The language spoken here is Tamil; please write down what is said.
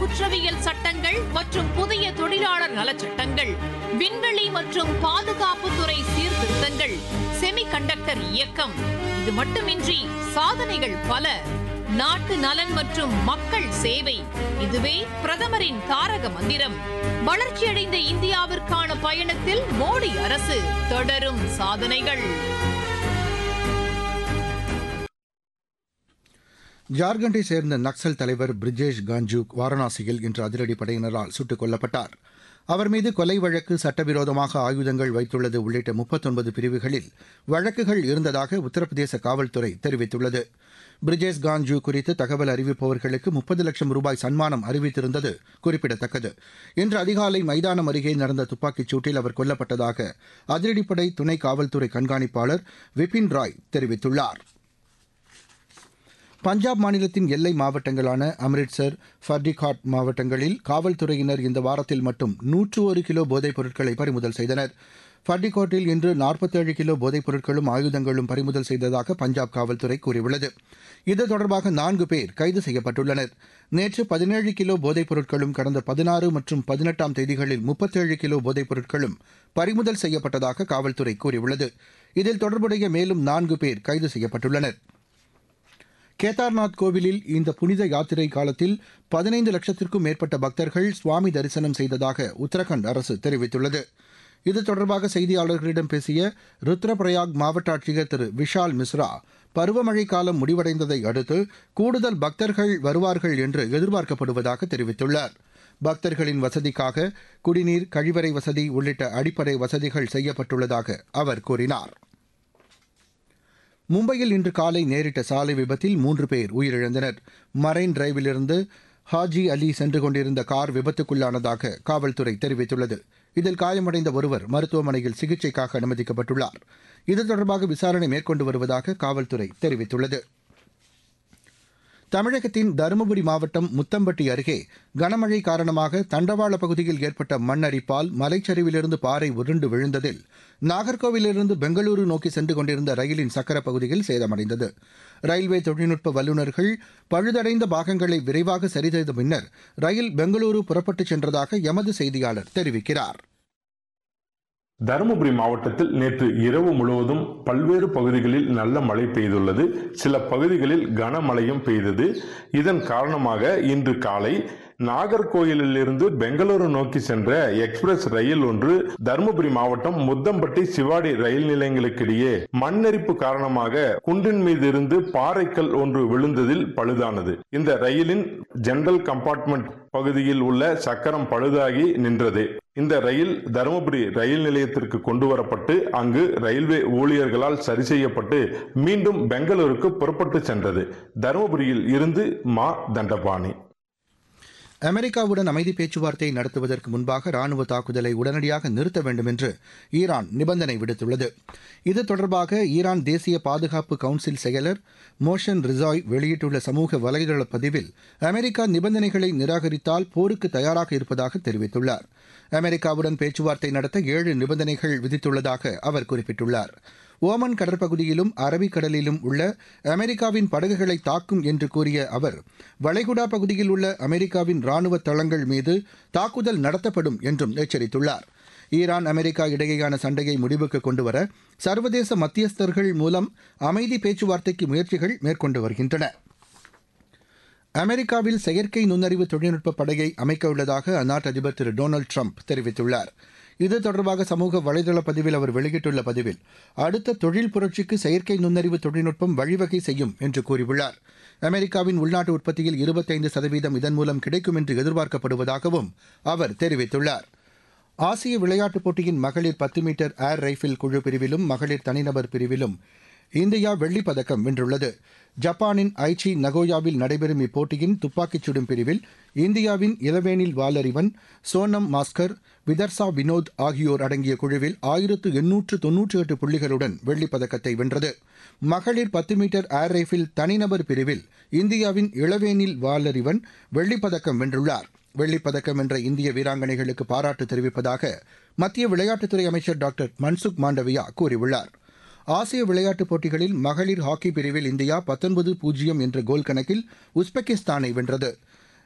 குற்றவியல் சட்டங்கள் மற்றும் புதிய தொழிலாளர் நலச் சட்டங்கள் விண்வெளி மற்றும் பாதுகாப்புத்துறை சீர்திருத்தங்கள் செமிகண்டக்டர் இயக்கம் இது மட்டுமின்றி சாதனைகள் பல நாட்டு நலன் மற்றும் மக்கள் சேவை இதுவே பிரதமரின் தாரக மந்திரம் வளர்ச்சியடைந்த இந்தியாவிற்கான பயணத்தில் மோடி அரசு தொடரும் சாதனைகள் ஜார்க்கண்டை சேர்ந்த நக்சல் தலைவர் பிரிஜேஷ் காஞ்சு வாரணாசியில் இன்று அதிரடி படையினரால் சுட்டுக் கொல்லப்பட்டார் அவர் மீது கொலை வழக்கு சட்டவிரோதமாக ஆயுதங்கள் வைத்துள்ளது உள்ளிட்ட முப்பத்தொன்பது பிரிவுகளில் வழக்குகள் இருந்ததாக உத்தரப்பிரதேச காவல்துறை தெரிவித்துள்ளது பிரிஜேஷ் காஞ்சு குறித்து தகவல் அறிவிப்பவர்களுக்கு முப்பது லட்சம் ரூபாய் சன்மானம் அறிவித்திருந்தது குறிப்பிடத்தக்கது இன்று அதிகாலை மைதானம் அருகே நடந்த துப்பாக்கிச் சூட்டில் அவர் கொல்லப்பட்டதாக அதிரடிப்படை துணை காவல்துறை கண்காணிப்பாளர் விபின் ராய் தெரிவித்துள்ளார் பஞ்சாப் மாநிலத்தின் எல்லை மாவட்டங்களான அம்ரிட்சர் ஃபர்டிகாட் மாவட்டங்களில் காவல்துறையினர் இந்த வாரத்தில் மட்டும் நூற்று ஒரு கிலோ போதைப் பொருட்களை பறிமுதல் செய்தனர் ஃபர்டிகாட்டில் இன்று நாற்பத்தேழு கிலோ போதைப் பொருட்களும் ஆயுதங்களும் பறிமுதல் செய்ததாக பஞ்சாப் காவல்துறை கூறியுள்ளது இது தொடர்பாக நான்கு பேர் கைது செய்யப்பட்டுள்ளனர் நேற்று பதினேழு கிலோ போதைப் பொருட்களும் கடந்த பதினாறு மற்றும் பதினெட்டாம் தேதிகளில் முப்பத்தேழு கிலோ போதைப் பொருட்களும் பறிமுதல் செய்யப்பட்டதாக காவல்துறை கூறியுள்ளது இதில் தொடர்புடைய மேலும் நான்கு பேர் கைது செய்யப்பட்டுள்ளனர் கேதார்நாத் கோவிலில் இந்த புனித யாத்திரை காலத்தில் பதினைந்து லட்சத்திற்கும் மேற்பட்ட பக்தர்கள் சுவாமி தரிசனம் செய்ததாக உத்தரகண்ட் அரசு தெரிவித்துள்ளது இது தொடர்பாக செய்தியாளர்களிடம் பேசிய ருத்ரபிரயாக் மாவட்ட ஆட்சியர் திரு விஷால் மிஸ்ரா பருவமழை காலம் முடிவடைந்ததை அடுத்து கூடுதல் பக்தர்கள் வருவார்கள் என்று எதிர்பார்க்கப்படுவதாக தெரிவித்துள்ளார் பக்தர்களின் வசதிக்காக குடிநீர் கழிவறை வசதி உள்ளிட்ட அடிப்படை வசதிகள் செய்யப்பட்டுள்ளதாக அவர் கூறினார் மும்பையில் இன்று காலை நேரிட்ட சாலை விபத்தில் மூன்று பேர் உயிரிழந்தனர் மரைன் டிரைவிலிருந்து ஹாஜி அலி சென்று கொண்டிருந்த கார் விபத்துக்குள்ளானதாக காவல்துறை தெரிவித்துள்ளது இதில் காயமடைந்த ஒருவர் மருத்துவமனையில் சிகிச்சைக்காக அனுமதிக்கப்பட்டுள்ளார் இது தொடர்பாக விசாரணை மேற்கொண்டு வருவதாக காவல்துறை தெரிவித்துள்ளது தமிழகத்தின் தருமபுரி மாவட்டம் முத்தம்பட்டி அருகே கனமழை காரணமாக தண்டவாள பகுதியில் ஏற்பட்ட மண் அரிப்பால் மலைச்சரிவிலிருந்து பாறை உருண்டு விழுந்ததில் நாகர்கோவிலிருந்து பெங்களூரு நோக்கி சென்று கொண்டிருந்த ரயிலின் சக்கர பகுதியில் சேதமடைந்தது ரயில்வே தொழில்நுட்ப வல்லுநர்கள் பழுதடைந்த பாகங்களை விரைவாக சரி செய்த பின்னர் ரயில் பெங்களூரு புறப்பட்டுச் சென்றதாக எமது செய்தியாளர் தெரிவிக்கிறார் தருமபுரி மாவட்டத்தில் நேற்று இரவு முழுவதும் பல்வேறு பகுதிகளில் நல்ல மழை பெய்துள்ளது சில பகுதிகளில் கனமழையும் பெய்தது இதன் காரணமாக இன்று காலை நாகர்கோயிலிலிருந்து பெங்களூரு நோக்கி சென்ற எக்ஸ்பிரஸ் ரயில் ஒன்று தருமபுரி மாவட்டம் முத்தம்பட்டி சிவாடி ரயில் நிலையங்களுக்கிடையே மண்ணெரிப்பு காரணமாக குன்றின் மீது இருந்து பாறைக்கல் ஒன்று விழுந்ததில் பழுதானது இந்த ரயிலின் ஜெனரல் கம்பார்ட்மெண்ட் பகுதியில் உள்ள சக்கரம் பழுதாகி நின்றது இந்த ரயில் தருமபுரி ரயில் நிலையத்திற்கு கொண்டு வரப்பட்டு அங்கு ரயில்வே ஊழியர்களால் சரி செய்யப்பட்டு மீண்டும் பெங்களூருக்கு புறப்பட்டு சென்றது தருமபுரியில் இருந்து மா தண்டபாணி அமெரிக்காவுடன் அமைதி பேச்சுவார்த்தை நடத்துவதற்கு முன்பாக ராணுவ தாக்குதலை உடனடியாக நிறுத்த வேண்டும் என்று ஈரான் நிபந்தனை விடுத்துள்ளது இது தொடர்பாக ஈரான் தேசிய பாதுகாப்பு கவுன்சில் செயலர் மோஷன் ரிசாய் வெளியிட்டுள்ள சமூக வலைதள பதிவில் அமெரிக்கா நிபந்தனைகளை நிராகரித்தால் போருக்கு தயாராக இருப்பதாக தெரிவித்துள்ளார் அமெரிக்காவுடன் பேச்சுவார்த்தை நடத்த ஏழு நிபந்தனைகள் விதித்துள்ளதாக அவர் குறிப்பிட்டுள்ளார் ஓமன் கடற்பகுதியிலும் அரபிக்கடலிலும் உள்ள அமெரிக்காவின் படகுகளை தாக்கும் என்று கூறிய அவர் வளைகுடா பகுதியில் உள்ள அமெரிக்காவின் ராணுவ தளங்கள் மீது தாக்குதல் நடத்தப்படும் என்றும் எச்சரித்துள்ளார் ஈரான் அமெரிக்கா இடையேயான சண்டையை முடிவுக்கு கொண்டுவர சர்வதேச மத்தியஸ்தர்கள் மூலம் அமைதி பேச்சுவார்த்தைக்கு முயற்சிகள் மேற்கொண்டு வருகின்றன அமெரிக்காவில் செயற்கை நுண்ணறிவு தொழில்நுட்ப படையை அமைக்க உள்ளதாக அந்நாட்டு அதிபர் திரு டொனால்டு ட்ரம்ப் தெரிவித்துள்ளார் இது தொடர்பாக சமூக வலைதள பதிவில் அவர் வெளியிட்டுள்ள பதிவில் அடுத்த தொழில் புரட்சிக்கு செயற்கை நுண்ணறிவு தொழில்நுட்பம் வழிவகை செய்யும் என்று கூறியுள்ளார் அமெரிக்காவின் உள்நாட்டு உற்பத்தியில் இருபத்தைந்து சதவீதம் இதன் மூலம் கிடைக்கும் என்று எதிர்பார்க்கப்படுவதாகவும் அவர் தெரிவித்துள்ளார் ஆசிய விளையாட்டுப் போட்டியின் மகளிர் பத்து மீட்டர் ஏர் ரைஃபிள் குழு பிரிவிலும் மகளிர் தனிநபர் பிரிவிலும் இந்தியா வெள்ளிப் பதக்கம் வென்றுள்ளது ஜப்பானின் ஐச்சி நகோயாவில் நடைபெறும் இப்போட்டியின் துப்பாக்கிச் சுடும் பிரிவில் இந்தியாவின் இளவேனில் வாலறிவன் சோனம் மாஸ்கர் விதர்சா வினோத் ஆகியோர் அடங்கிய குழுவில் ஆயிரத்து எண்ணூற்று தொன்னூற்றி எட்டு புள்ளிகளுடன் வெள்ளிப் பதக்கத்தை வென்றது மகளிர் பத்து மீட்டர் ஏர் ரைஃபிள் தனிநபர் பிரிவில் இந்தியாவின் இளவேனில் வாலறிவன் வெள்ளிப் பதக்கம் வென்றுள்ளார் வெள்ளிப் பதக்கம் வென்ற இந்திய வீராங்கனைகளுக்கு பாராட்டு தெரிவிப்பதாக மத்திய விளையாட்டுத்துறை அமைச்சர் டாக்டர் மன்சுக் மாண்டவியா கூறியுள்ளார் ஆசிய விளையாட்டுப் போட்டிகளில் மகளிர் ஹாக்கி பிரிவில் இந்தியா பத்தொன்பது பூஜ்ஜியம் என்ற கோல் கணக்கில் உஸ்பெகிஸ்தானை வென்றது